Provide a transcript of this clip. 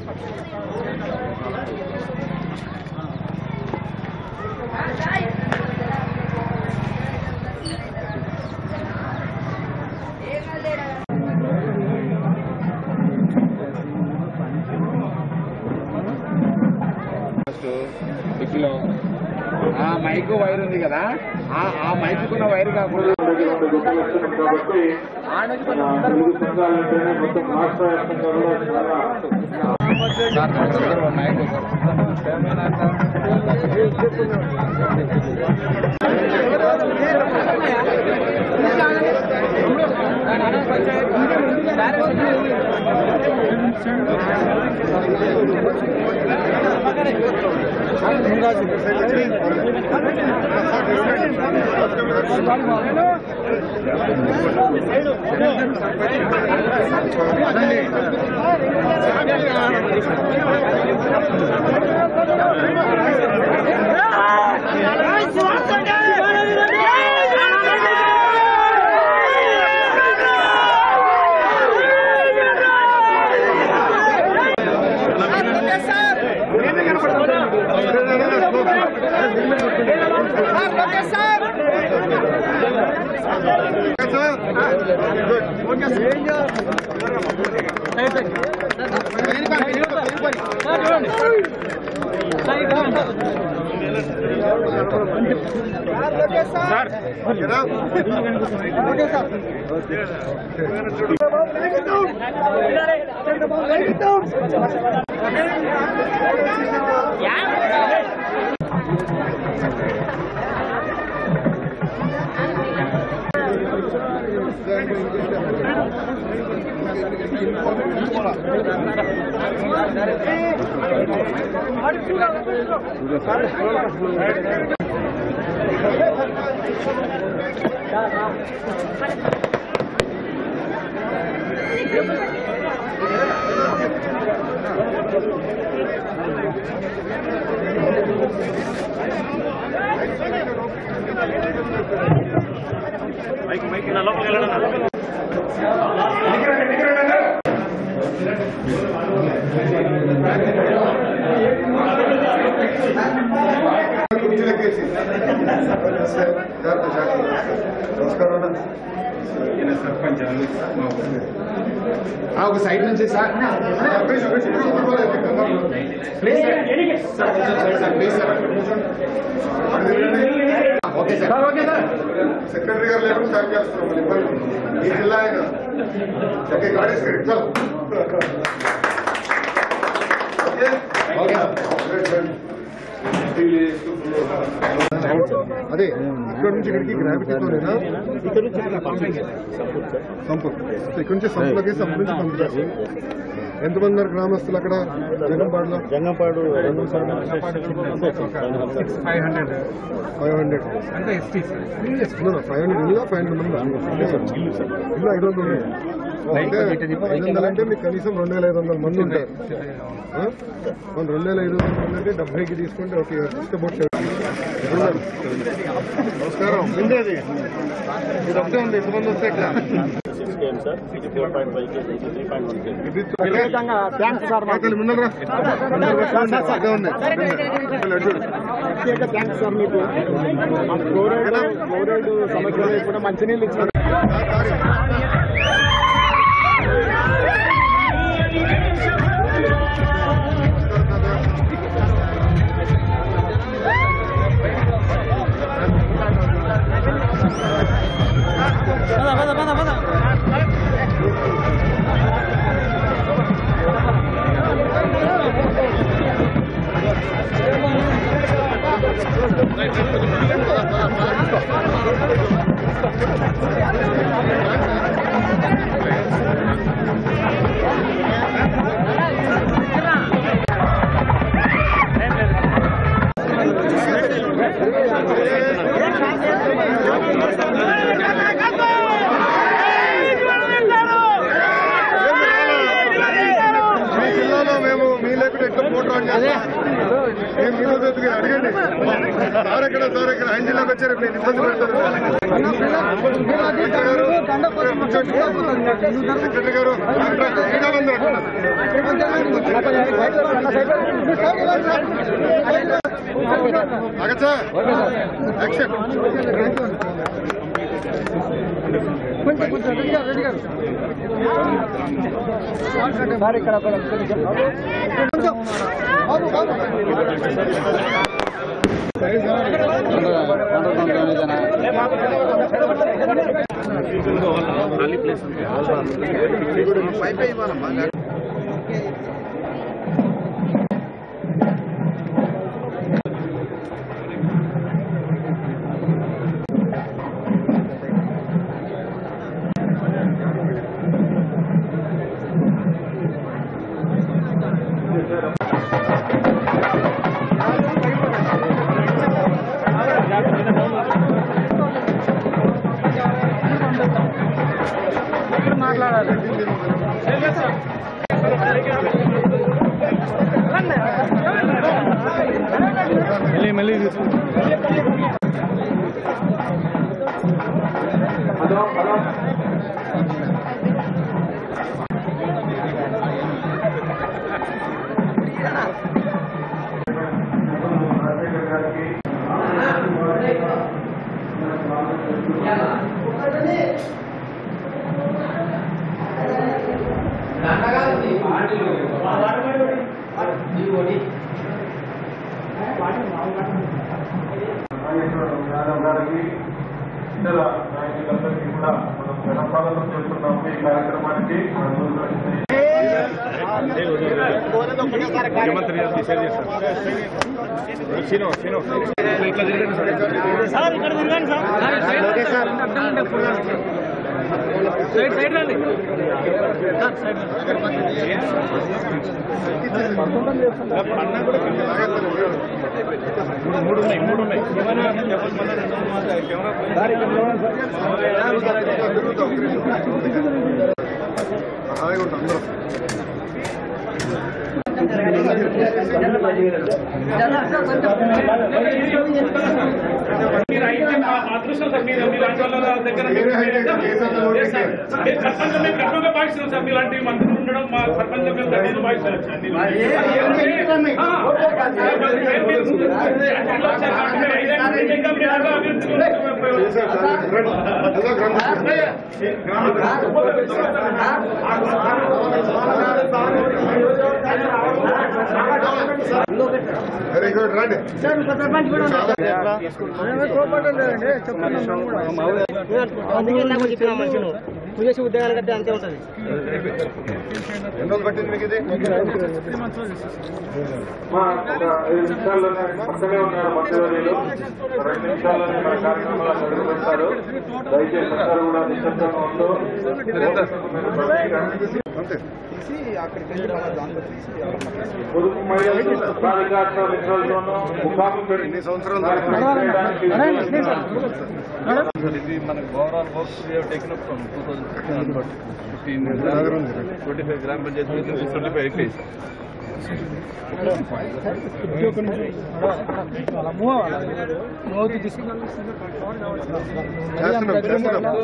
డిక్కీలో ఆ mic wire ఉంది కదా ఆ ఆ మైక్ ఉన్న వైర్ కాకుండా కాబట్టి ఆ, తెలుగు సంఘాలంటేనే మొత్తం రాష్ట్ర వ్యాప్తంగా కూడా చాలా మైక్ ఆ, ఒక సైడ్ నుంచి sir please sir sir please sir okay sir okay sir secretary గారు లేకుండా సార్ చేస్తున్నాం మళ్ళీ ఇబ్బంది ఈ జిల్లా ఆయన ఓకే గాడేస్ ఓకే ఓకే అదే ఇక్కడ నుంచి ఇక్కడికి గ్రావిటీతోనేనా ఇక్కడ నుంచి సంపు ఇక్కడ నుంచి సంపులకి సంపు నుంచి పంపుతారు ఎంతమంది ఉన్నారు గ్రామస్తులు అక్కడ జగంపాడులో Jangampadu five hundred five hundred అంటే ఎస్టీస్ ఫైవ్ హండ్రెడ్ ఇల్లు ఫైవ్ హండ్రెడ్ మంది ఇల్లు ఐదు వందలు ఉన్నాయి అంటే ఐదు వందలు అంటే మీకు కనీసం రెండు వేల ఐదు వందల మంది ఉంటారు ఆ? మన రెండు వేల ఐదు వందల మంది అంటే డెబ్బైకి తీసుకుంటే ఓకే జస్ట్ అబౌట్ నమస్కారం ఉండేది ఇది ఒకటే ఉంది ఎంతమంది వస్తే ఇక్కడ ఇది థ్యాంక్స్ సార్ ఆకలి ముందరా అదే ఉంది చూడు ప్రత్యేక థ్యాంక్స్ సార్ మీకు ఫ్లోరైడ్ ఫ్లోరైడ్ సమస్యలు కూడా మంచినీళ్ళు ఇచ్చిన ఆ లేకుండా ఎట్లా ఫోటో ఆన్ చేస్తా నేను మీరు ఎత్తుకుని అడగండి సార్ ఎక్కడ సార్ ఎక్కడ ఆయన జిల్లాకి వచ్చారు నేను ఇబ్బంది పెడతాను సెక్రటరీ గారు ఇంకా మంది అగచ్చా యాక్షన్ నారాయణ గారికి ఇతర నాయకులందరికీ కూడా మనం ఘనపాలన చేస్తున్నాము ఈ కార్యక్రమానికి హాయిగా ఉంటాం అందరం మీరు అయితే మా అదృష్టం సార్ మీరు మీలాంటి వాళ్ళ దగ్గర మీరే హైలైట్ చేశారు ఓకే సార్. మీరు సర్పంచ్ మేము గర్వంగా భావిస్తున్నాం సార్ మీలాంటి మంత్రులు ఉండడం మా సర్పంచ్ మేము ధన్యత భావిస్తున్నాం సార్. మీరు- ఆ, మీరు- మీరు ముందు అట్లా వచ్చారు కాబట్టి మీరు ఐదేళ్ళ నుంచి ఇంకా మీరు అలా అభివృద్ధి చేశారు సార్. రండి. అందరూ రండి. వెరీ గుడ్ రండి నువ్వు చేసే ఉద్యోగాలు కట్టే అంతే ఉంటుంది ఎన్ని రోజులు పట్టింది మీకు ఇది మా ఒక ఐదు నిమిషాల్లోనే పక్కనే ఉన్నారు మంత్రివర్యులు రెండు నిమిషాల్లోనే మన కార్యక్రమాలు మొదలు పెడతారు దయచేసి అందరూ కూడా నిశ్శబ్దంగా ఉంటూ అంతే పొదుపు మహిళలు సాధికారత విశ్వాసంలో ముఖాము పెట్టి ఎన్ని సంవత్సరాలు చేయడానికి ఇది మనకు overall works taken up from two thousand fifteen దగ్గర ఉంది ట్వంటీ ఫైవ్ గ్రామ పంచాయతీ ట్వంటీ ఫైవ్ ఎక్టేజ్ చేస్తున్నాం చేస్తున్నాం